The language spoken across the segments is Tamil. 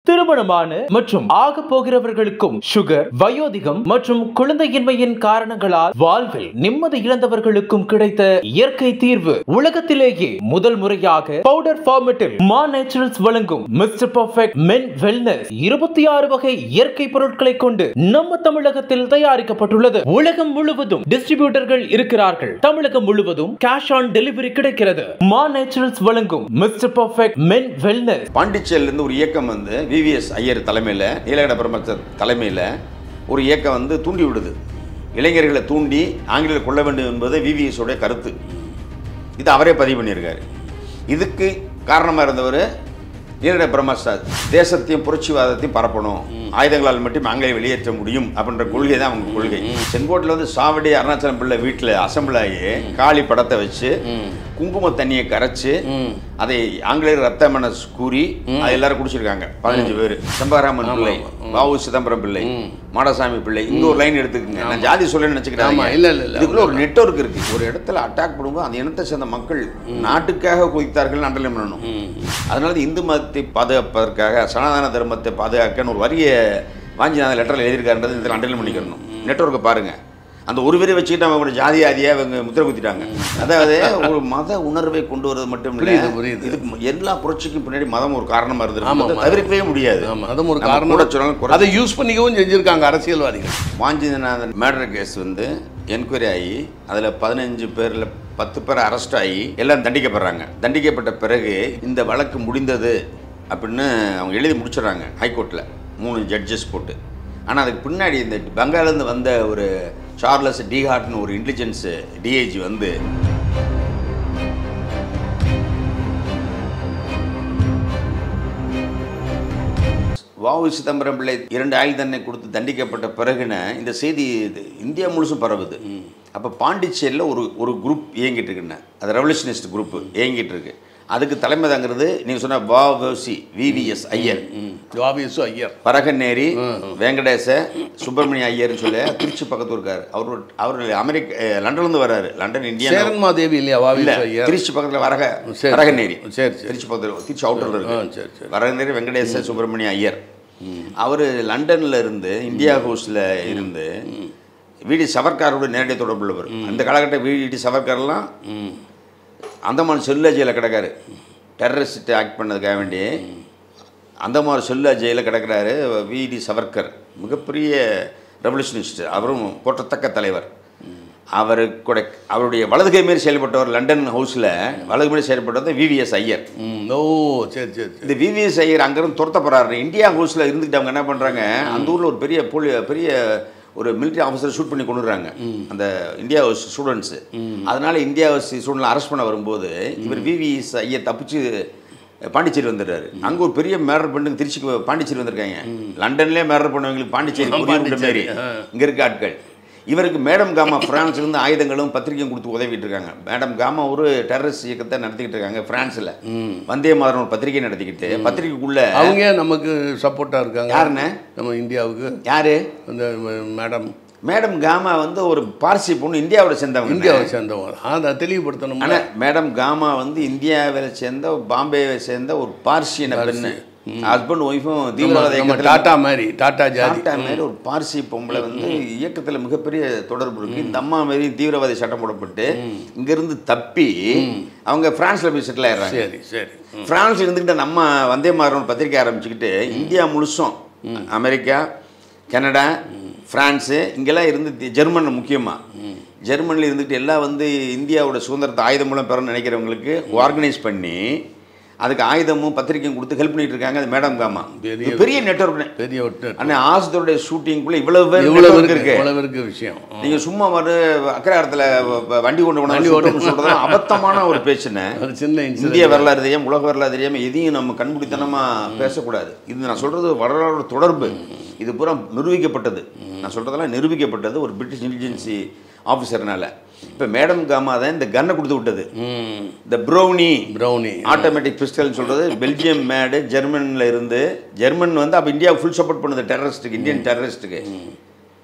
திருமணமான மற்றும் ஆக போகிறவர்களுக்கும் சுகர் வயோதிகம் மற்றும் குழந்தையின்மையின் காரணங்களால் வாழ்வில் நிம்மதி இழந்தவர்களுக்கும் கிடைத்த இயற்கை தீர்வு உலகத்திலேயே முதல் முறையாக பவுடர் ஃபார்மெட்டில் மா நேச்சுரல்ஸ் வழங்கும் மிஸ்டர் பர்ஃபெக்ட் மென் வெல்னஸ் இருபத்தி ஆறு வகை இயற்கை பொருட்களை கொண்டு நம்ம தமிழகத்தில் தயாரிக்கப்பட்டுள்ளது உலகம் முழுவதும் டிஸ்ட்ரிபியூட்டர்கள் இருக்கிறார்கள் தமிழகம் முழுவதும் கேஷ் ஆன் டெலிவரி கிடைக்கிறது மா நேச்சுரல்ஸ் வழங்கும் மிஸ்டர் பர்ஃபெக்ட் மென் வெல்னஸ் பாண்டிச்சேரியிலேருந்து ஒரு இயக்கம் வந்து விவிஎஸ் ஐயர் தலைமையில் நீலகண்ட பிரமச்சர் தலைமையில் ஒரு இயக்கம் வந்து தூண்டி விடுது இளைஞர்களை தூண்டி ஆங்கிலேயர் கொள்ள வேண்டும் என்பது விவிஎஸ் உடைய கருத்து இது அவரே பதிவு பண்ணியிருக்காரு இதுக்கு காரணமாக இருந்தவர் நீலகண்ட பிரம்மசாத் தேசத்தையும் புரட்சிவாதத்தையும் பரப்பணும் ஆயுதங்களால் மட்டும் ஆங்கிலேய வெளியேற்ற முடியும் அப்படின்ற கொள்கை தான் அவங்க கொள்கை செங்கோட்டில் வந்து சாவடி அருணாச்சலம் பிள்ளை வீட்டில் அசம்பிள் ஆகி காளி படத்தை வச்சு குங்கும தண்ணியை கரைச்சு அதை ஆங்கிலேயர் ரத்த மனஸ் கூறி அது எல்லாரும் குடிச்சிருக்காங்க பதினஞ்சு பேர் செம்பகராமன் பிள்ளை வாவு சிதம்பரம் பிள்ளை மாடசாமி பிள்ளை இந்த ஒரு லைன் எடுத்துக்கங்க நான் ஜாதி சொல்ல நினைச்சுக்கிறேன் ஆமா, இல்ல, இல்ல, இல்ல. இதுக்குள்ள ஒரு நெட்வொர்க் இருக்கு ஒரு இடத்துல அட்டாக் பண்ணும்போது அந்த இனத்தை சேர்ந்த மக்கள் நாட்டுக்காக குதித்தார்கள் அண்டர்லைன் பண்ணணும் அதனால இந்து மதத்தை பாதுகாப்பதற்காக சனாதன தர்மத்தை பாதுகாக்கன்னு ஒரு வரிய வாஞ்சிநாதன் லெட்டரில் எழுதியிருக்காருன்றது இதில் அண்டர்லைன் பண்ணிக்கணும் நெட்வொர்க்கை பாருங்க அந்த ஒரு பேரை வச்சுக்கிட்டு அவங்க ஜாதி ஆதியா இவங்க முத்திர குத்திட்டாங்க அதாவது ஒரு மத உணர்வை கொண்டு வருவது மட்டும் இல்லை புரியுது, புரியுது. இதுக்கு எல்லா புரட்சிக்கும் பின்னாடி மதம் ஒரு காரணமா ஆமா, இருந்தது ஆமா. தவிர்க்கவே முடியாது ஆமா அதுவும் ஒரு நம்ம காரணம் கூட சொன்னாலும் குறை- அதை யூஸ் பண்ணிக்கவும் செஞ்சிருக்காங்க அரசியல்வாதிகள் வாஞ்சிநாதன் மேர்டர் கேஸ் வந்து என்கொயரி ஆகி அதில் பதினஞ்சு பேரில் பத்து பேர் அரெஸ்ட் ஆகி எல்லாம் தண்டிக்கப்படுறாங்க தண்டிக்கப்பட்ட பிறகு இந்த வழக்கு முடிந்தது அப்படின்னு அவங்க எழுதி முடிச்சிடுறாங்க ஹைகோர்ட்டில் மூணு ஜட்ஜஸ் போட்டு ஆனால் அதுக்கு பின்னாடி இந்த பெங்காலேருந்து வந்த ஒரு சார்லஸ் டிஹார்ட்னு ஒரு இன்டெலிஜென்ஸ் டிஐஜி வந்து வாவு சிதம்பரம் பிள்ளை இரண்டு ஆயுள் தண்டனை கொடுத்து தண்டிக்கப்பட்ட பிறகுன இந்த செய்தி இது இந்தியா முழுசும் பரவுது அப்போ பாண்டிச்சேரியில் ஒரு ஒரு குரூப் இயங்கிட்டு இருக்குன்னு அது ரெவல்யூஷனிஸ்ட் குரூப் இயங்கிட்டு இருக்கு அதுக்கு தலைமை தாங்கிறது நீங்கள் சொன்ன வாவசி விவிஎஸ் ஐயர் ஜாபியஸும் ஐயர் பரகநேரி வெங்கடேச சுப்பிரமணிய ஐயர்னு சொல்லி திருச்சி பக்கத்து இருக்காரு அவர் அவர் அமெரிக்க அஹ், லண்டன்லேருந்து வராரு லண்டன் இந்தியா சேரன்மாதேவி இல்லையா இல்ல வாபியஸ் ஐயர் திருச்சி பக்கத்துல வரக சரி. வரகநேரி சரி, சரி. திருச்சி பக்கத்துல திருச்சி அவுட்டர்ல ஆ, இருக்கு சரி, சரி. வரகநேரி வெங்கடேச சுப்பிரமணிய ஐயர் அவர் லண்டன்ல இருந்து இந்தியா ஹவுஸ்ல இருந்து விடி சவர்காரோட நேரடி தொடர்புள்ளவர் அந்த காலகட்ட விடி சவர்கார்லாம் அந்தமான் செல்லுலா ஜெயிலில் கிடக்காரு டெரரிஸ்ட் ஆக்ட் பண்ணதுக்காக வேண்டி அந்தமான் செல்லுலா ஜெயிலில் கிடக்கிறாரு விடி சவர்கர் மிகப்பெரிய ரெவல்யூஷனிஸ்ட் அவரும் போற்றத்தக்க தலைவர் அவர் கூட அவருடைய வலதுகை மாரி செயல்பட்டவர் லண்டன் ஹவுஸில் வலது மாரி செயல்பட்டவர் விவிஎஸ் ஐயர் ம், ஓ சரி சரி சரி இந்த விவிஎஸ் ஐயர் அங்கேருந்து துரத்தப்படுறாரு இந்தியா ஹவுஸில் இருந்துக்கிட்டு அவங்க என்ன பண்ணுறாங்க அந்த ஊரில் ஒரு பெரிய போலி பெரிய ஒரு மிலிட்டரி ஆஃபீஸர் ஷூட் பண்ணி கொண்டுறாங்க அந்த இந்தியா ஹவுஸ் ஸ்டூடெண்ட்ஸு அதனால இந்தியா ஹவுஸ் ஸ்டூடெண்ட் அரெஸ்ட் பண்ண வரும்போது இவர் விவிஎஸ் ஐயர் தப்பிச்சு பாண்டிச்சேரி வந்துடுறாரு அங்கே ஒரு பெரிய மேரர் பண்ணுங்க திருச்சிக்கு பாண்டிச்சேரி வந்திருக்காங்க லண்டன்லேயே மேரர் பண்ணவங்களுக்கு பாண்டிச்சேரி புரியுற மாரி இங்கே இருக்க ஆட்கள் இவருக்கு மேடம் காமா பிரான்ஸ்லேருந்து ஆயுதங்களும் பத்திரிக்கையும் கொடுத்து உதவிட்டு இருக்காங்க மேடம் காமா ஒரு டெரரிஸ்ட் இயக்கத்தை நடத்திக்கிட்டு இருக்காங்க பிரான்ஸில் வந்தே மாதிரம் ஒரு பத்திரிகை நடத்திக்கிட்டு பத்திரிக்கைக்குள்ள அவங்க ஏன் நமக்கு சப்போர்ட்டா இருக்காங்க யாருண்ணே நம்ம இந்தியாவுக்கு யாரு அந்த மேடம் மேடம் காமா வந்து ஒரு பார்சி பொண்ணு இந்தியாவோட சேர்ந்தவங்க இந்தியாவை சேர்ந்தவங்க அதை தெளிவுபடுத்தணும் ஆனால் மேடம் காமா வந்து இந்தியாவில் சேர்ந்த பாம்பேவை சேர்ந்த ஒரு பார்சியன பெண்ணு ஹஸ்பண்ட் ஒய்ஃபும் தீவிரவாத நம்ம இயக்கத்தில் டாட்டா மாதிரி டாட்டா ஜாதி டாட்டா மாதிரி ஒரு பார்சி பொம்பளை வந்து இயக்கத்தில் மிகப்பெரிய தொடர்பு இருக்கு இந்த அம்மா மாரி தீவிரவாதி சட்டம் போடப்பட்டு இங்கிருந்து தப்பி அவங்க பிரான்ஸ்ல போய் செட்டில் ஆயிடுறாங்க சரி சரி பிரான்ஸ்ல இருந்துக்கிட்டு நம்ம வந்தே மாறன் பத்திரிக்கை ஆரம்பிச்சுக்கிட்டு இந்தியா முழுசும் அமெரிக்கா கனடா பிரான்ஸு இங்கெல்லாம் இருந்து தி- ஜெர்மன் முக்கியமாக ஜெர்மனில் இருந்துக்கிட்டு எல்லாம் வந்து இந்தியாவோட சுதந்திரத்தை ஆயுதம் மூலம் பெறணும்னு நினைக்கிறவங்களுக்கு ஆர்கனைஸ் பண்ணி அதுக்கு ஆயுதமும் பத்திரிக்கையும் கொடுத்து ஹெல்ப் பண்ணிட்டு இருக்காங்க அது மேடம் காமா பெரிய இது பெரிய நெட்ஒர்க் பெரிய ஒட்டு அண்ணா ஆசத்தோடைய ஷூட்டிங்குள்ள இவ்வளவு பேர் இவ்வளவு network இருக்கு இருக்கு இவ்வளவு இருக்கு விஷயம் நீங்க சும்மா வந்து அக்கராரத்தில் வண்டி கொண்டு வண்டி போன ஓட்டு- சொல்றது அபத்தமான ஒரு பேச்சுன்னு ஒரு சின்ன இந்திய இன்சிடென்ட் வரலாறு தெரியாம உலக வரலாறு தெரியாம எதையும் நம்ம கண்மூடித்தனமா பேசக்கூடாது இது நான் சொல்றது வரலாறு தொடர்பு இது பூரா நிரூபிக்கப்பட்டது நான் சொல்றதெல்லாம் நிரூபிக்கப்பட்டது ஒரு பிரிட்டிஷ் இன்டெலிஜென்சி ஆஃபீஸர்னால இப்போ மேடம் காமா தான் இந்த கன்னை கொடுத்து விட்டது இந்த ப்ரௌனி ப்ரௌனி ஆட்டோமேட்டிக் பிஸ்டல்னு சொல்றது பெல்ஜியம் மேடு ஜெர்மன்ல இருந்து ஜெர்மன் வந்து அப்போ இந்தியா ஃபுல் சப்போர்ட் பண்ணுது டெரரிஸ்ட்டுக்கு இந்தியன் டெரரிஸ்ட்டுக்கு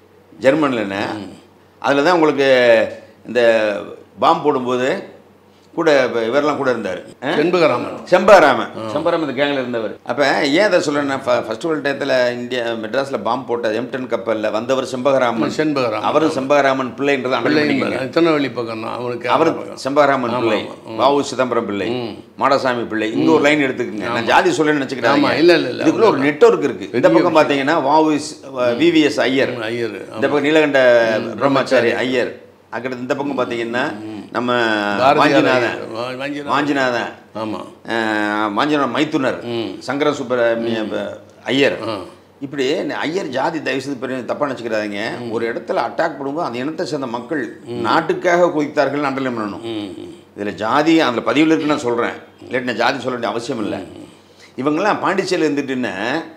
ஜெர்மனில் அதில் தான் உங்களுக்கு இந்த பாம்பு போடும்போது கூட இப்ப இவரெல்லாம் கூட இருந்தார் செண்பகராமன் செம்பகராமன் செம்பகராமன் இந்த கேங்கில் இருந்தவர் அப்போ ஏன் அதை சொல்கிறேன் ஃபர்ஸ்ட் வேர்ல்டு டயத்தில் இந்தியா மெட்ராஸில் பாம்பு போட்ட எம்டன் கப்பலில் வந்தவர் செம்பகராமன் செண்பகராமன் அவரும் செம்பகராமன் பிள்ளைன்றது பிள்ளை அண்டல் பண்ணிக்கங்க திருநெல்வேலி பக்கம் தான் அவனுக்கு அவர் செம்பகராமன் பிள்ளை வாவு சிதம்பரம் பிள்ளை மாடசாமி பிள்ளை இங்க ஒரு லைன் எடுத்துக்கங்க நான் ஜாதி சொல்ல நினைச்சுக்கிறேன் ஆமா, இல்ல, இல்ல, இல்ல. இதுக்குள்ள ஒரு நெட்வொர்க் இருக்கு இந்த பக்கம் பாத்தீங்கன்னா வாவு விவிஎஸ் ஐயர் ஐயர் இந்த பக்கம் நீலகண்ட பிரம்மச்சாரி ஐயர் அக்கட இந்த பக்கம் பாத்தீங்கன்னா நம்ம வாஞ்சிநாதன் வாஞ்சிநாதன் வாஞ்சிநாதன் ஆமாம் அஹ், வாஞ்சிநாதன் மைத்துனர் சங்கர சுப்பிரமணிய ஐயர் ஆ. இப்படி ஐயர் ஜாதி தயவு செய்து பெரிய தப்பா நினச்சிக்கிறாதீங்க ஒரு இடத்துல அட்டாக் பண்ணும்போது அந்த இனத்தை சேர்ந்த மக்கள் நாட்டுக்காக குதித்தார்கள் அண்டர்லைன் பண்ணணும் இதில் ஜாதி அந்த பதிவில் இருக்குன்னு நான் சொல்கிறேன் இல்லாட்டி நான் ஜாதி சொல்ல வேண்டிய அவசியம் இல்லை இவங்கெல்லாம் பாண்டிச்சேரியில் இருந்துட்டுன்னு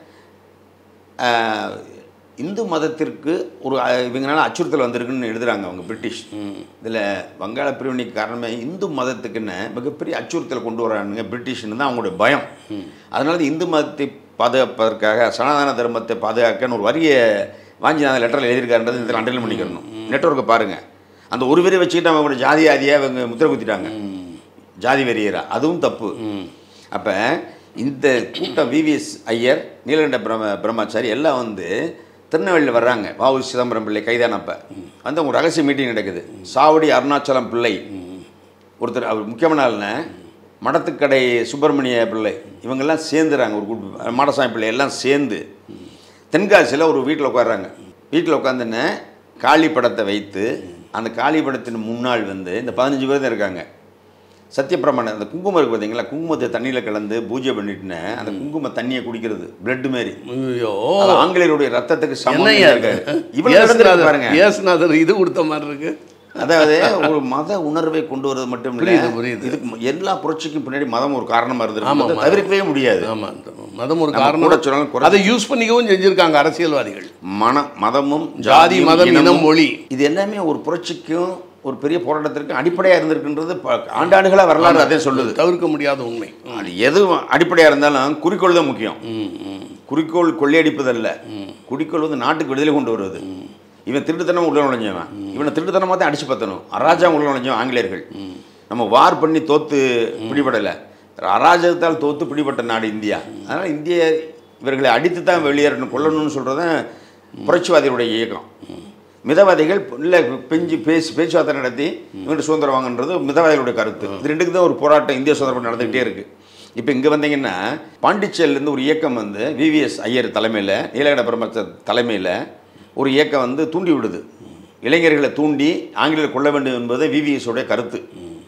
ஆஹ், இந்து மதத்திற்கு ஒரு அஹ், இவங்களால அச்சுறுத்தல் வந்திருக்குன்னு எழுதுறாங்க அவங்க பிரிட்டிஷ் இதில் வங்காள பிரிவினைக்கு காரணமே இந்து மதத்துக்குன்னு மிகப்பெரிய அச்சுறுத்தல் கொண்டு வரானுங்க பிரிட்டிஷ்னு தான் அவங்களுடைய பயம் அதனால தான் இந்து மதத்தை பாதுகாப்பதற்காக சனாதன தர்மத்தை பாதுகாக்கன்னு ஒரு வரிய வாஞ்சிநாதன் லெட்டரில் எழுதியிருக்காருன்றது இதில் அண்டர்லைன் பண்ணிக்கணும் நெட்வொர்க்கை பாருங்கள் அந்த ஒரு வரி வச்சுக்கிட்டு அவங்க ஜாதி ஆதியாக இவங்க முத்திரை குத்திட்டாங்க ஜாதி வெறியரா அதுவும் தப்பு அப்போ இந்த கூட்டம் விவிஎஸ் ஐயர் நீலகண்ட பிரம்ம பிரம்மச்சாரி எல்லாம் வந்து திருநெல்வேலியில் வர்றாங்க வாவு சிதம்பரம் பிள்ளை கைதானப்ப வந்து அவங்க ரகசிய மீட்டிங் நடக்குது சாவடி அருணாச்சலம் பிள்ளை ஒருத்தர் அவர் முக்கியமான ஆளுன மடத்துக்கடை சுப்பிரமணிய பிள்ளை இவங்கெல்லாம் சேர்ந்துறாங்க ஒரு குரூப் மாடசாமி பிள்ளை எல்லாம் சேர்ந்து தென்காசியில் ஒரு வீட்டில் உட்கார்றாங்க வீட்டில் உட்காந்துன்னு காளி படத்தை வைத்து அந்த காளி படத்தின் முன்னாள் வந்து இந்த பதினஞ்சு பேர் தான் இருக்காங்க சத்தியப்பிரமாணம் அந்த குங்குமம் இருக்கு பார்த்தீங்களா குங்குமத்தை தண்ணியில் கலந்து பூஜை பண்ணிட்டுன்னு அந்த குங்கும தண்ணியை குடிக்கிறது பிளட் மாதிரி ஐயோ அது ஆங்கிலேயருடைய ரத்தத்துக்கு சமம் என்னய்யா இது? இருக்காரு இவ்வளவு நடந்திருக்கு பாருங்க இயேசுநாதர் இது கொடுத்த மாதிரி இருக்கு அதாவது ஒரு மத உணர்வை கொண்டு வரது மட்டும் இல்ல புரியுது, புரியுது. இதுக்கு எல்லா புரட்சிக்கும் பின்னாடி மதம் ஒரு காரணமா ஆமா, இருந்திருக்கு ஆமா. தவிர்க்கவே முடியாது ஆமா இந்த மதம் ஒரு நம்ம கூட சொன்னாலும் காரணம் குறை- அதை யூஸ் பண்ணிக்கவும் செஞ்சிருக்காங்க அரசியல்வாதிகள் மன மதமும் ஜாதி, ஜாதியும், மதம், இனமும், இனம், மொழி. இது எல்லாமே ஒரு புரட்சிக்கும் ஒரு பெரிய போராட்டத்திற்கும் அடிப்படையா இருந்திருக்குன்றது ப- ஆண்டாண்டுகளா வரலாறு அதே சொல்லுது தவிர்க்க முடியாத உண்மை அது எது அடிப்படையா இருந்தாலும் குறிக்கோள் தான் முக்கியம் ம், ம். குறிக்கோள் கொள்ளையடிப்பதல்ல குறிக்கோள் வந்து நாட்டுக்கு விடுதலை கொண்டு வருவது இவன் திருட்டுத்தனம் உள்ள நுழைஞ்சவன் இவனை திருட்டுத்தனமாக தான் அடிச்சு பத்தணும் அராஜகம் உள்ள நுழைஞ்சவன் ஆங்கிலேயர்கள் நம்ம வார் பண்ணி தோத்து பிடிபடலை அராஜகத்தால் தோத்து பிடிபட்ட நாடு இந்தியா அதனால் இந்திய இவர்களை அடித்து தான் வெளியேறணும் கொல்லணும்னு சொல்கிறது புரட்சிவாதிகளுடைய இயக்கம் மிதவாதிகள் இல்லை பெஞ்சு பேசி பேச்சுவார்த்தை நடத்தி இவங்க சுதந்திரம் வாங்கன்றது மிதவாதிகளுடைய கருத்து இது ரெண்டுக்கு தான் ஒரு போராட்டம் இந்திய சுதந்திரம் நடந்துகிட்டே இருக்கு இப்போ இங்கே வந்தீங்கன்னா பாண்டிச்சேரியிலேருந்து ஒரு இயக்கம் வந்து விவிஎஸ் ஐயர் தலைமையில் நீலகண்ட பிரம்மச்சர் தலைமையில் ஒரு இயக்கம் வந்து தூண்டி விடுது இளைஞர்களை தூண்டி ஆங்கிலேயர் கொள்ள வேண்டும் என்பது VVS உடைய கருத்து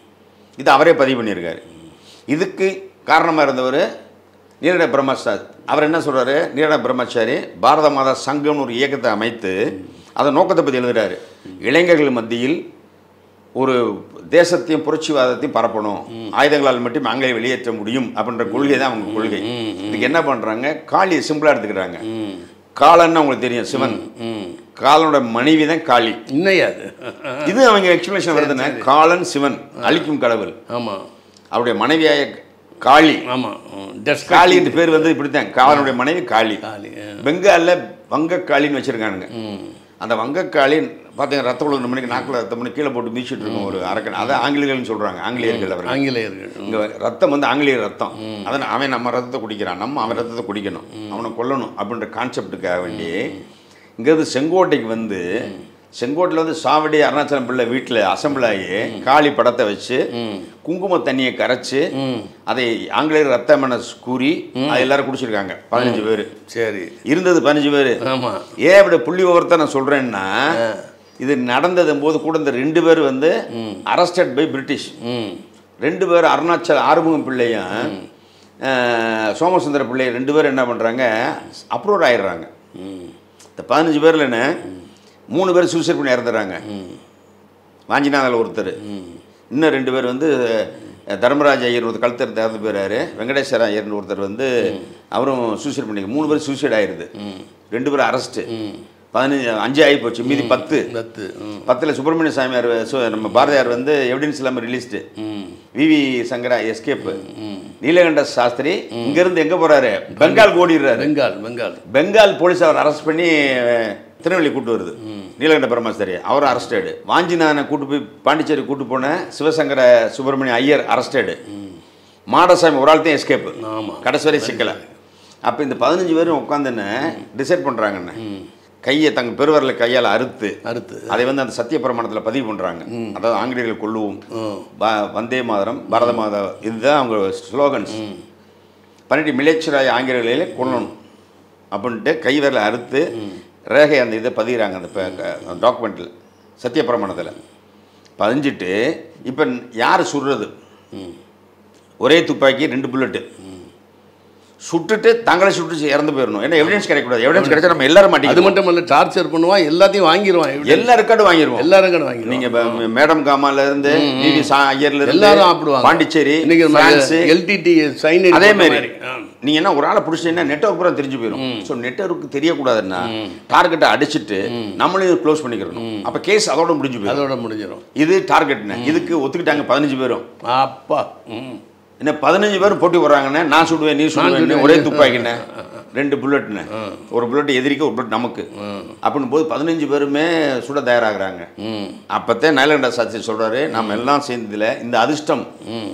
இது அவரே பதிவு பண்ணியிருக்காரு இதுக்கு காரணமாக இருந்தவர் நீலட பிரம்மச்சாரி அவர் என்ன சொல்றாரு நீலட பிரம்மச்சாரி பாரத மாதா சங்கம்னு ஒரு இயக்கத்தை அமைத்து அதன் நோக்கத்தை பற்றி எழுதுறாரு இளைஞர்கள் மத்தியில் ஒரு தேசத்தையும் புரட்சிவாதத்தையும் பரப்பணும் ஆயுதங்களால் மட்டும் ஆங்கிலேய வெளியேற்ற முடியும் அப்படின்ற கொள்கை தான் அவங்க கொள்கை இதுக்கு என்ன பண்றாங்க காளியை சிம்பிளா எடுத்துக்கிறாங்க காலன்னு அவங்களுக்கு தெரியும் சிவன் காலனோட மனைவி தான் காளி இன்னையா அது இது அவங்க எக்ஸ்பிளேஷன் வருதுன்னா காலன் சிவன் அழிக்கும் கடவுள் ஆமா அவருடைய மனைவியாய காளி ஆமா டெஸ்ட் காளி என்ற பேர் வந்து இப்படித்தான் காலனுடைய மனைவி காளி காளி ஆ. பெங்கால்ல வங்கக்காளின்னு வச்சிருக்கானுங்க அந்த வங்கக்காளி பார்த்தீங்க ரத்த ஒழுங்கு மணிக்கு நாக்கில் ரத்தம் பண்ணி கீழே போட்டு மீச்சிட்டு இருக்கும் ஒரு அரக்கன் அதை ஆங்கிலேயர்கள்னு சொல்றாங்க ஆங்கிலேயர்கள் அவர்கள் ஆங்கிலேயர்கள் இங்க ரத்தம் வந்து ஆங்கிலேய ரத்தம் அதான் அவன் நம்ம ரத்தத்தை குடிக்கிறான் நம்ம அவன் ரத்தத்தை குடிக்கணும் அவனை கொல்லணும் அப்படின்ற கான்செப்டுக்காக வேண்டி இங்கேருந்து செங்கோட்டைக்கு வந்து செங்கோட்டையில் வந்து சாவடி அருணாச்சலம் பிள்ளை வீட்டில் அசம்பிள் ஆகி காளி படத்தை வச்சு குங்கும தண்ணியை கரைச்சு அதை ஆங்கிலேயர் ரத்தம் என கூறி அது எல்லாரும் குடிச்சிருக்காங்க பதினஞ்சு பேர் சரி இருந்தது பதினஞ்சு பேர் ஆமா ஏன் இப்படி புள்ளி விவரத்தை நான் சொல்றேன்னா இது நடந்தது போது கூட இந்த ரெண்டு பேர் வந்து அரஸ்டட் பை பிரிட்டிஷ் ம் ரெண்டு பேர் அருணாச்சல் ஆறுமுகம் பிள்ளையும் அஹ், சோமசுந்தர பிள்ளை ரெண்டு பேரும் என்ன பண்ணுறாங்க அப்ரூவ் ஆயிடுறாங்க இந்த பதினஞ்சு பேரில் என்ன மூணு பேர் சூசைட் பண்ணி இறந்துடுறாங்க வாஞ்சிநாதல் ஒருத்தர் இன்னும் ரெண்டு பேர் வந்து அஹ், தர்மராஜ் ஐயர் ஒருத்தர் கழுத்தர் இறந்து போயிறாரு வெங்கடேஸ்வர ஐயர்னு ஒருத்தர் வந்து அவரும் சூசைட் பண்ணி மூணு பேர் சூசைட் ஆயிடுது ரெண்டு பேரும் அரெஸ்ட்டு பதினஞ்சு அஞ்சு ஆகி போச்சு மீதி பத்து பத்து ம் பத்தில் சுப்பிரமணிய சாமியார் சு- நம்ம பாரதியார் வந்து எவிடன்ஸ் இல்லாமல் ரிலீஸ்டு ம் விவி சங்கரா எஸ்கேப் நீலகண்ட சாஸ்திரி இங்கிருந்து எங்க போறாரு பெங்கால் ஓடிடுறாரு பெங்கால் பெங்கால் பெங்கால் போலீஸ் அவர் அரெஸ்ட் பண்ணி அஹ், திருநெல்வேலி கூட்டு வருது நீலகண்ட பரமாஸ்தரி அவர் அரெஸ்டடு வாஞ்சிநாதனை கூட்டு போய் பாண்டிச்சேரி கூட்டு போன சிவசங்கர சுப்பிரமணிய ஐயர் அரெஸ்டடு மாடசாமி ஒரு ஆள் தான் எஸ்கேப் ஆமா. கடைசி வரை சிக்கலை அப்போ இந்த பதினஞ்சு பேரும் உட்காந்துன்னு டிசைட் பண்ணுறாங்கண்ணே கையை தங்க பெருவரில் கையால் அறுத்து அடுத்து அதை வந்து அந்த சத்திய பிரமாணத்தில் பதிவு பண்ணுறாங்க அதாவது ஆங்கிலேயர்கள் கொள்ளுவோம் ம். ப- வந்தே மாதரம் பாரத மாதா இதுதான் அவங்க ஸ்லோகன்ஸ் பண்ணிட்டு மிலேச்சராய் ஆங்கிலேயர்களே கொல்லணும் அப்படின்ட்டு கை விரலை அறுத்து ரேகை அந்த இதை பதிகிறாங்க அந்த டாக்குமெண்ட்டில் சத்திய பிரமாணத்தில் பதிஞ்சிட்டு இப்போ யார் சுடுறது ஒரே துப்பாக்கி ரெண்டு புல்லட்டு சுட்டுட்டு தங்களை சுட்டு இறந்து போயிடணும் ஏன்னா எவிடன்ஸ் கிடைக்கக்கூடாது எவிடன்ஸ் கிடைச்சா நம்ம எல்லாரும் அது மாட்டேங்குது மட்டும் இல்ல டார்ச்சர் பண்ணுவான் எல்லாத்தையும் வாங்கிடுவான் evidence. எல்லா ரெக்கார்டும் வாங்கிடுவோம் எல்லாரும் கடை வாங்கிடுவான் நீங்க இப்ப மேடம் காமால இருந்து விவி சா ஐயர்ல இருந்து எல்லாரும் ஆப்பிடுவாங்க பாண்டிச்சேரி இன்னைக்கு பிரான்ஸ் எல்டிடி சைன் அதே மாதிரி நீங்க என்ன ஒரு ஆளை பிடிச்சிட்டீங்கன்னா நெட்வொர்க் பூரா தெரிஞ்சு போயிடும் ஸோ நெட்வொர்க் தெரியக்கூடாதுன்னா டார்கெட்டை அடிச்சிட்டு நம்மளையும் க்ளோஸ் பண்ணிக்கிறணும் அப்ப கேஸ் அதோட முடிஞ்சு போயிடும் அதோட முடிஞ்சிடும் இது டார்கெட்னு இதுக்கு ஒத்துக்கிட்டாங்க பதினஞ்சு பேரும் அப்பா ம் என்ன பதினஞ்சு பேரும் போட்டி போடுறாங்கண்ணே நான் சுடுவேன் நீ சுடுவேன் சுடுவேன். ஒரே துப்பாக்கிண்ணே ரெண்டு புல்லட்னு ஒரு புல்லட் எதிரிக்க ஒரு புல்லட் நமக்கு அப்படின்னு போது பதினஞ்சு பேருமே சுட தயாராகிறாங்க ம் அப்பத்தே நயலகண்ட சாட்சி சொல்றாரு நாம் எல்லாம் சேர்ந்ததுல இந்த அதிர்ஷ்டம்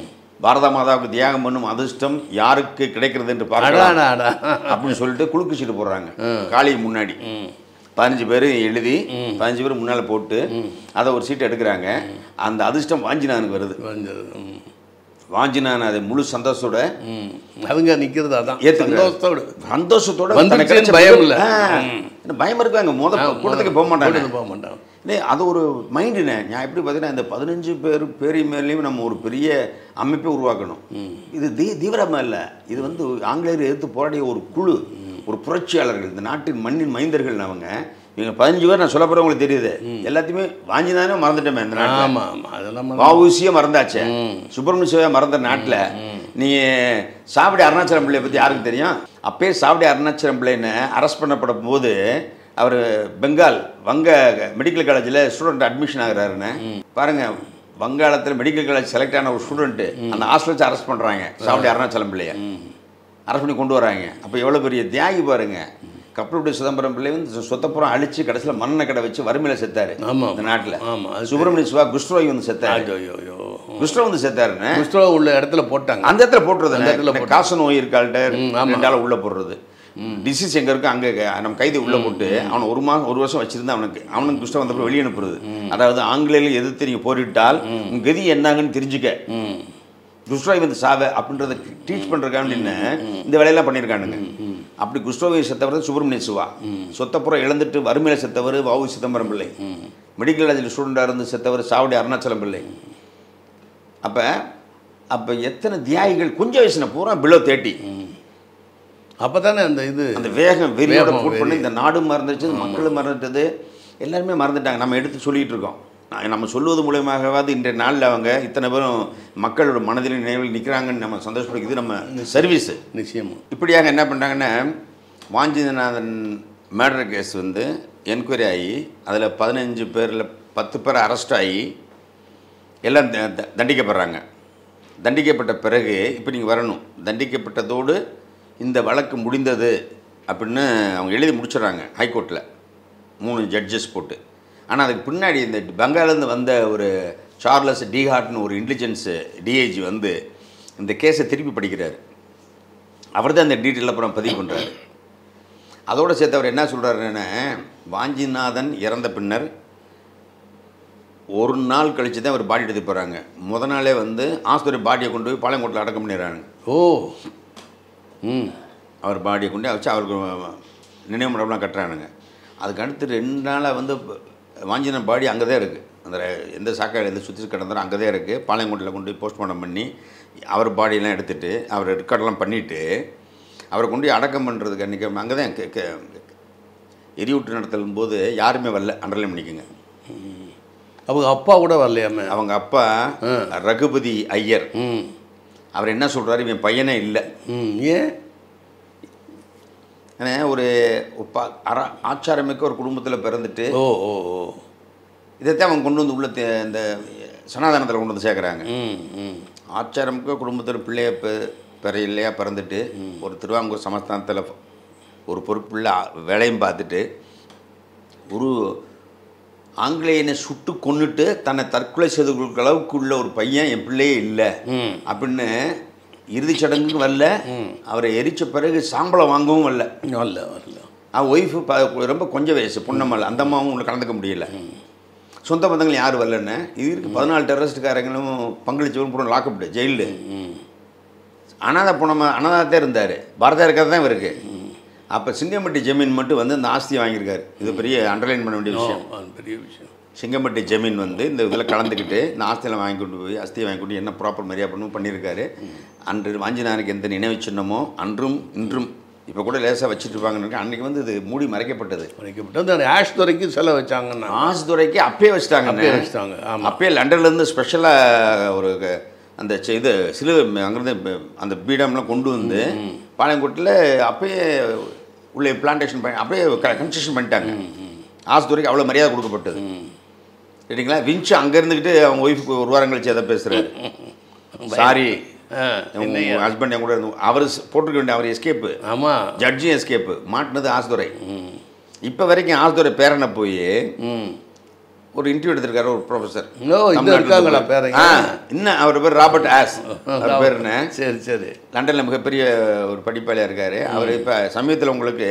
பாரத மாதாவுக்கு தியாகம் பண்ணும் அதிர்ஷ்டம் யாருக்கு கிடைக்கிறது என்று பார்க்கலாம் அடாடா அடா அப்படின்னு சொல்லிட்டு குலுக்கு சீட்டு போடுறாங்க காளி முன்னாடி பதினஞ்சு பேர் எழுதி பதினஞ்சு பேர் முன்னால போட்டு அதை ஒரு சீட்டு எடுக்கிறாங்க அந்த அதிர்ஷ்டம் வாஞ்சிநாதனுக்கு வருது வந்தது ம் வாஞ்சிநாதன் அதை முழு சந்தோஷத்தோட ம் அவங்க நிக்கிறது அதான் ஏத்துக்கிறாரு. சந்தோஷத்தோடு சந்தோஷத்தோட வந்துருச்சுன்னு தனக்கு கிடைச்ச பயம் முதல்- இல்ல. ஆ. என்ன பயம் இருக்காங்க முத கூட்டத்துக்கு போக மாட்டாங்க கூட்டத்துக்கு போக மாட்டான் டேய், அது ஒரு மைண்டுண்ணே நான் எப்படி பார்த்தீங்கன்னா இந்த பதினஞ்சு பேர் பேரி மேலேயும் நம்ம ஒரு பெரிய அமைப்பை உருவாக்கணும் இது தீ தீவிரமாக இல்லை இது வந்து ஆங்கிலேயர் எதிர்த்து போராடிய ஒரு குழு ஒரு புரட்சியாளர்கள் இந்த நாட்டின் மண்ணின் மைந்தர்கள் அவங்க இவங்க பதினஞ்சு பேர் நான் சொல்ல போகிறேன் உங்களுக்கு தெரியுது எல்லாத்தையுமே வாஞ்சிதானே மறந்துட்டோமே இந்த நாட்டில் ஆமா ஆமா அதெல்லாம் மறந்து- வவுசியே மறந்தாச்சே சுப்பிரமணிய சிவா மறந்த நாட்டில் நீ சாவடி அருணாச்சலம் பிள்ளையை பற்றி யாருக்கு தெரியும் அப்பயே சாவடி அருணாச்சலம் பிள்ளைன்னு அரெஸ்ட் பண்ணப்படும் போது அவர் பெங்கால் வங்க மெடிக்கல் காலேஜில் ஸ்டூடெண்ட் அட்மிஷன் ஆகுறாருன்னு பாருங்க வங்காளத்தில் மெடிக்கல் காலேஜ் செலக்ட் ஆன ஒரு ஸ்டூடெண்ட்டு அந்த ஹாஸ்டல் வச்சு அரெஸ்ட் பண்ணுறாங்க சாவடி அருணாச்சலம் பிள்ளைய அரெஸ்ட் பண்ணி கொண்டு வராங்க அப்போ எவ்வளோ பெரிய தியாகி பாருங்க கப்பலுடைய சிதம்பரம் பிள்ளை வந்து சொத்தப்புறம் அழிச்சு கடைசியில் மண்ணை கடை வச்சு வறுமையில் செத்தாரு ஆமா. இந்த நாட்டில் ஆமா, அது சுப்பிரமணிய சிவா குஷ்ரோய் வந்து செத்தாரு ஐயோ, ஐயோ, ஐயோ. குஷ்டம் வந்து செத்தாருன்னு குஷ்டரோகம் உள்ள இடத்துல போட்டாங்க அந்த இடத்துல போட்டுறது அந்த இடத்துல இந்த காச நோய் இருக்காள்கிட்ட ம், ஆமா. ரெண்டால உள்ள போடுறது டிசீஸ் எங்க இருக்கு அங்க க- நம்ம கைதி உள்ள போட்டு அவனை ஒரு மாதம் ஒரு வருஷம் வச்சிருந்தா அவனுக்கு அவனுக்கு குஷ்டம் வந்தப்போ வெளியே அனுப்புறது அதாவது ஆங்கிலேயர்கள் எதிர்த்து நீங்க போரிட்டால் உங்க கதி என்னங்கன்னு தெரிஞ்சுக்க ம் குஷ்டரோய் வந்து சாவ அப்படின்றத டீச் பண்றதுக்காண்டின்னு இந்த வேலையெல்லாம் பண்ணியிருக்கானுங்க அப்படி குஷ்டரோகி செத்தவர் சுப்பிரமணிய சிவா சொத்தப்புறம் இழந்துட்டு வறுமையில செத்தவர் வாவு சிதம்பரம் பிள்ளை மெடிக்கல் காலேஜில் ஸ்டூடெண்டாக இருந்து செத்தவர் சாவடி அருணாச்சலம் பிள்ளை அப்போ அப்போ எத்தனை தியாகிகள் கொஞ்சம் வயசுன பூரா பிலோ தேர்ட்டி அப்பதானே அந்த இது அந்த வேகம் வெறியோட வேகம், போட் பண்ணி வெறி. இந்த நாடு மறந்துச்சு மக்களும் மறந்துட்டது எல்லாருமே மறந்துட்டாங்க நம்ம எடுத்து சொல்லிட்டு இருக்கோம் நான் நம்ம சொல்லுவது மூலயமாகவாது இன்றைய நாளில் அவங்க இத்தனை பேரும் மக்களோட மனதில் நினைவில் நிற்கிறாங்கன்னு நம்ம சந்தோஷப்படுகிறது நம்ம சர்வீஸு நிச்சயமா இப்படியாக என்ன பண்ணுறாங்கன்னா வாஞ்சிநாதன் மேர்டர் கேஸ் வந்து என்கொயரி ஆகி அதில் பதினஞ்சு பேரில் பத்து பேர் அரெஸ்ட் ஆகி எல்லாம் த- த- தண்டிக்கப்படுறாங்க தண்டிக்கப்பட்ட பிறகு இப்போ நீங்கள் வரணும் தண்டிக்கப்பட்டதோடு இந்த வழக்கு முடிந்தது அப்படின்னு அவங்க எழுதி முடிச்சிடுறாங்க ஹைகோர்ட்டில் மூணு ஜட்ஜஸ் போட்டு ஆனால் அதுக்கு பின்னாடி இந்த பெங்காலேருந்து வந்த ஒரு சார்லஸ் டிஹார்ட்னு ஒரு இன்டெலிஜென்ஸ் டிஐஜி வந்து இந்த கேஸை திருப்பி படிக்கிறார் அவர் தான் இந்த டீட்டெயில் அப்புறம் பதிவு பண்ணுறாரு அதோடு சேர்த்து அவர் என்ன சொல்கிறாருன்னா வாஞ்சிநாதன் இறந்த பின்னர் ஒரு நாள் கழித்து தான் அவர் பாடி எடுத்து போகிறாங்க முத நாளே வந்து ஆஸ்பத்திரி பாடியை கொண்டு போய் பாளையங்கோட்டில் அடக்கம் பண்ணிடுறாங்க ஓ ம் அவர் பாடியை கொண்டு வச்சு அவருக்கு நினைவு மண்டபம்லாம் கட்டுறானுங்க அதுக்கு அடுத்து ரெண்டு நாளாக வந்து வாஞ்சின பாடி அங்கே தான் இருக்குது அந்த ரெ- எந்த சாக்காடு எந்த சுற்றி கிடந்தாரோ அங்கே தான் இருக்குது பாளையங்கோட்டையில் கொண்டு போய் போஸ்ட்மார்ட்டம் பண்ணி அவர் பாடியெல்லாம் எடுத்துட்டு அவர் ரெக்கார்டெல்லாம் பண்ணிவிட்டு அவரை கொண்டு போய் அடக்கம் பண்ணுறதுக்கு அன்றைக்கி அங்கே தான் கே- கே- எரியூட்டு நடத்தலும் போது யாருமே வரல அண்டர்லைன் பண்ணிக்கோங்க அவங்க அப்பா கூட வரலையாமே அவங்க அப்பா ரகுபதி ஐயர் ம் அவர் என்ன சொல்கிறாரு இவன் பையனே இல்லை ம் ஏன் ஏன்னா ஒரு ஒரு பா- அற ஆச்சாரமிக்க ஒரு குடும்பத்தில் பிறந்துட்டு ஓ ஓ ஓ இதைத்தான் அவங்க கொண்டு வந்து உள்ள தே- இந்த சனாதனத்தில் கொண்டு வந்து சேர்க்குறாங்க ம் ம் ஆச்சாரமிக்க குடும்பத்தில் பிள்ளைய பெ பிறையில்லையா பிறந்துட்டு ஒரு திருவாங்கூர் சமஸ்தானத்தில் ஒரு பொறுப்புள்ள ஆ- வேலையும் பார்த்துட்டு ஒரு ஆங்கிலேயனை சுட்டு கொன்னுட்டு தன்னை தற்கொலை செய்து கொள்கிற அளவுக்கு உள்ள ஒரு பையன் என் பிள்ளையே இல்லை ம் அப்படின்னு இறுதிச் சடங்குக்கு வரல அவரை எரிச்ச பிறகு சாம்பலம் வாங்கவும் வரல வரல வரல அவன் ஒய்ஃபு ப ரொம்ப கொஞ்சம் வயசு பொண்ணம்மல் அந்த அம்மாவும் உங்களை கலந்துக்க முடியல சொந்த பந்தங்கள் யாரும் வரலன்னு இது இருக்கு பதினாலு டெரரிஸ்ட்காரங்களும் பங்களிச்சவரும் பூரா லாக்கப்டு ஜெயிலு ம் அனாதை பொண்ணம அனாதத்தே இருந்தார் பாரதியார் கதை தான் இவருக்கு அப்போ சிங்கம்பட்டி ஜமீன் மட்டும் வந்து இந்த ஆஸ்தியை வாங்கியிருக்காரு இது பெரிய அண்டர்லைன் பண்ண வேண்டிய விஷயம் ஆ, அது பெரிய விஷயம் சிங்கம்பட்டி ஜமீன் வந்து இந்த இதில் கலந்துக்கிட்டு இந்த ஆஸ்தியில் வாங்கி கொண்டு போய் அஸ்தியை வாங்கி கொண்டு என்ன ப்ராப்பர் மரியாதை பண்ணணும் பண்ணியிருக்காரு அன்று வாஞ்சிநாதனுக்கு எந்த நினைவு சின்னமோ அன்றும் இன்றும் இப்போ கூட லேசாக வச்சுட்டு இருப்பாங்கன்னு அன்றைக்கி வந்து இது மூடி மறைக்கப்பட்டது மறைக்கப்பட்டு அந்த ஆஷ் துறைக்கு செல வச்சாங்கன்னா ஆசுதுறைக்கு அப்பயே வச்சுட்டாங்க அப்பயே வச்சுட்டாங்க, ஆமா. அப்பயே லண்டன்லேருந்து ஸ்பெஷலாக ஒரு க- அந்த செ- இது சிலு அங்கேருந்து ப- அந்த பீடம்லாம் கொண்டு வந்து பாளையங்கோட்டில் அப்பயே உள்ள பிளான்டேஷன் பண்ணி அப்பயே கன்ஸ்ட்ரக்ஷன் பண்ணிட்டாங்க ஆசுதுறைக்கு அவ்வளோ மரியாதை கொடுக்கப்பட்டது சரிங்களா விஞ்சு அங்கே இருந்துக்கிட்டு அவங்க ஒய்ஃபுக்கு ஒரு வாரம் கழிச்சு எதை பேசுகிறாரு சாரி ஆ, உங்கள் ஹஸ்பண்ட் என் கூட இருந்து அவர் போட்டிருக்க வேண்டிய அவர் எஸ்கேப்பு ஆமாம் ஜட்ஜும் எஸ்கேப்பு மாட்டினது ஆசுதுறை இப்போ வரைக்கும் ஆசுதுறை பேரனை போய் ம் ஒரு இன்டர்வியூ எடுத்திருக்காரு ஒரு ப்ரொஃபசர் ஓ, இன்னும் இருக்காங்களா பேரங்க? இன்னும் அவர் பேர் ராபர்ட் ஆஸ் அவர் பேர் என்ன சரி சரி லண்டனில் மிகப்பெரிய ஒரு படிப்பாளியாக இருக்கார் அவர் இப்போ சமீபத்தில் உங்களுக்கு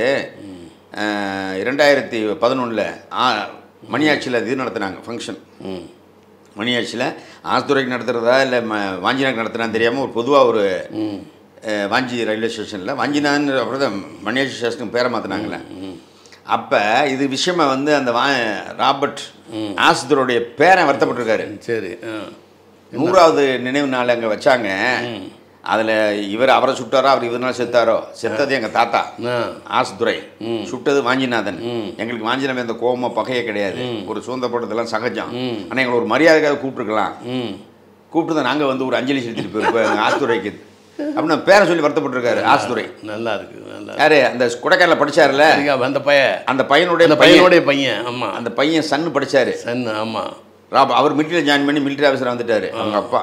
அஹ், இரண்டாயிரத்தி பதினொன்றில் மணியாட்சியில் இது நடத்துனாங்க ஃபங்க்ஷன் ம் மணியாட்சியில் ஆஸ்துறைக்கு நடத்துகிறதா இல்லை ம வாஞ்சிநாக்கு நடத்துனான்னு தெரியாமல் ஒரு பொதுவாக ஒரு அஹ், வாஞ்சி ரயில்வே ஸ்டேஷனில் வாஞ்சினான் அப்புறம் தான் மணியாட்சி ஸ்டேஷனுக்கு பேரை மாற்றினாங்களே அப்போ இது விஷயமா வந்து அந்த வா ராபர்ட் ஆஸ்துரோடைய பேரன் வருத்தப்பட்டிருக்காரு சரி ஆ நூறாவது நினைவு நாள் அங்கே வச்சாங்க அதில் இவர் அவரை சுட்டாரோ அவர் இவரால் செத்தாரோ செத்தது எங்கள் தாத்தா ஆ ஆஸ்துரை சுட்டது வாஞ்சிநாதன் எங்களுக்கு வாஞ்சிநாதன் இந்த கோபமோ பகையே கிடையாது ஒரு சுதந்திரப்பட்டதெல்லாம் சகஜம் ஆனால் எங்களை ஒரு மரியாதைக்காக கூப்பிட்டுருக்கலாம் ம் கூப்பிட்டு தான் நாங்கள் வந்து ஒரு அஞ்சலி செலுத்திட்டு போயிருப்போம் ஆஸ்துரைக்கு அப்படின்னு பேரை சொல்லி வருத்தப்பட்டிருக்காரு ஆஸ்துரை நல்லா இருக்கு நல்லா யாரு அந்த கொடைக்கானல படிச்சாருல இருக்கு. அந்த பையன் அந்த பையனுடைய அந்த பையன் பையனுடைய பையன் ஆமா அந்த பையன் சன்னு படிச்சாரு சன் ஆமா ராப் அவர் மிலிட்டரியில் ஜாயின் பண்ணி மிலிட்டரி ஆஃபீஸர் வந்துட்டார் அவங்க அப்பா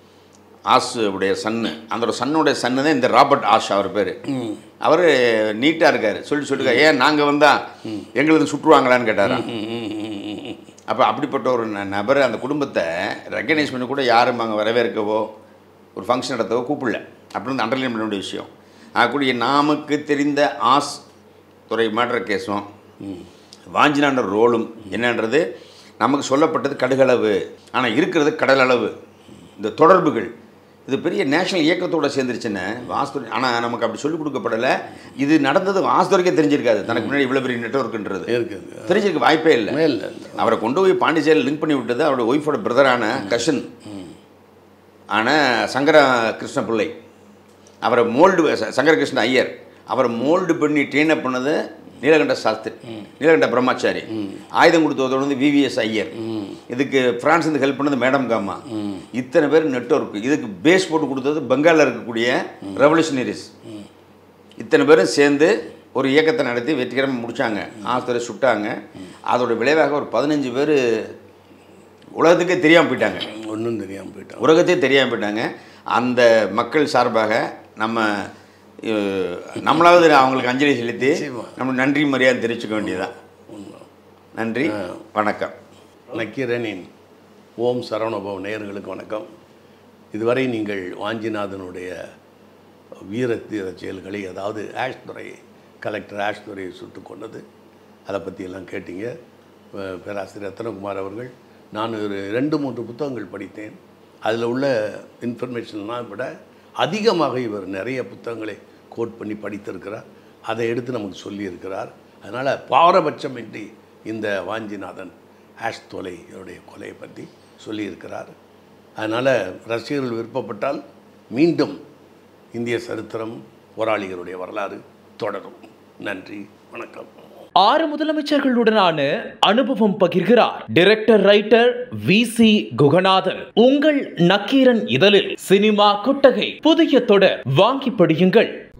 ஆஸ் உடைய சன்னு அந்த சன்னுடைய சன்னு தான் இந்த ராபர்ட் ஆஷ் அவர் பேர் அவர் நீட்டாக இருக்கார் சொல்லி சொல்லிருக்காரு ஏன் நாங்கள் வந்தால் எங்களுக்கு சுற்றுவாங்களான்னு கேட்டாராம் ம், ம், ம், ம், ம். அப்போ அப்படிப்பட்ட ஒரு ந- நபர் அந்த குடும்பத்தை ரெக்கக்னைஸ் பண்ணி கூட யாரும் அங்கே வரவேற்கவோ ஒரு ஃபங்க்ஷன் நடத்தவோ கூப்பிடல அப்படின்னு அண்டர்லைன் பண்ண வேண்டிய விஷயம் ஆகக்கூடிய நமக்கு தெரிந்த ஆஸ் துறை மேட்ரு கேஸும் வாஞ்சினான்ற ரோலும் என்னன்றது நமக்கு சொல்லப்பட்டது கடுகளவு ஆனால் இருக்கிறது கடலளவு இந்த தொடர்புகள் இது பெரிய நேஷனல் இயக்கத்தோட சேர்ந்துருச்சுன்னு வாஸ்துரை ஆனால் நமக்கு அப்படி சொல்லிக் கொடுக்கப்படலை இது நடந்தது வாஸ்துரைக்கே தெரிஞ்சிருக்காது தனக்கு முன்னாடி இவ்வளோ பெரிய நெட்ஒர்க்குன்றது இருக்குது தெரிஞ்சிருக்க வாய்ப்பே இல்லை இல்லை இல்லை அவரை கொண்டு போய் பாண்டிச்சேரியில் லிங்க் பண்ணி விட்டது அவரோட ஒய்ஃபோட பிரதரான கஷன் ஆன சங்கர கிருஷ்ண பிள்ளை அவரை மோல்டு ச- சங்கர கிருஷ்ண ஐயர் அவரை மோல்டு பண்ணி ட்ரெயின் அப் பண்ணது நீலகண்ட சாஸ்திரி நீலகண்ட பிரம்மாச்சாரி ஆயுதம் கொடுத்ததோடு வந்து விவிஎஸ் ஐயர் இதுக்கு பிரான்ஸ் இருந்து ஹெல்ப் பண்ணது மேடம் காமா இத்தனை பேர் நெட்ஒர்க் இதுக்கு பேஸ் போட்டு கொடுத்தது பெங்காலில் இருக்கக்கூடிய ரெவல்யூஷனரிஸ் இத்தனை பேரும் சேர்ந்து ஒரு இயக்கத்தை நடத்தி வெற்றிகரமாக முடிச்சாங்க ஆஸ்திரை சுட்டாங்க அதோட விளைவாக ஒரு பதினஞ்சு பேர் உலகத்துக்கே தெரியாமல் போயிட்டாங்க ஒன்றும் தெரியாமல் போயிட்டான் உலகத்தையே தெரியாமல் போயிட்டாங்க அந்த மக்கள் சார்பாக நம்ம அஹ், நம்மளாவது அவங்களுக்கு அஞ்சலி செலுத்தி நிச்சயமா. நம்ம நன்றி மரியாதை தெரிவிச்சுக்க வேண்டியதுதான் நன்றி வணக்கம் நக்கீரனின் ஓம் சரவணபவ நேயர்களுக்கு வணக்கம் இதுவரை நீங்கள் வாஞ்சிநாதனுடைய வீர தீர செயல்களை அதாவது ஆஷ் துறை கலெக்டர் ஆஷ் துறையை சுட்டு கொண்டது அதை பற்றியெல்லாம் கேட்டீங்க அஹ் பேராசிரியர் ரத்னகுமார் அவர்கள் நான் ஒரு ரெண்டு மூன்று புத்தகங்கள் படித்தேன் அதில் உள்ள இன்ஃபர்மேஷன்லாம் விட அதிகமாக இவர் நிறைய புத்தகங்களை கோட் பண்ணி படித்திருக்கிறார் அதை எடுத்து நமக்கு சொல்லியிருக்கிறார் அதனால் பாரபட்சமின்றி இந்த வாஞ்சிநாதன் ஆஷ் தொலை இவருடைய கொலையை பற்றி சொல்லியிருக்கிறார் அதனால் ரசிகர்கள் விருப்பப்பட்டால் மீண்டும் இந்திய சரித்திரம் போராளிகளுடைய வரலாறு தொடரும் நன்றி வணக்கம் ஆறு முதலமைச்சர்களுடனான அனுபவம் பகிர்கிறார் director writer V C Kuganathan உங்கள் நக்கீரன் இதழில் சினிமா கொட்டகை புதிய தொடர் வாங்கி படியுங்கள்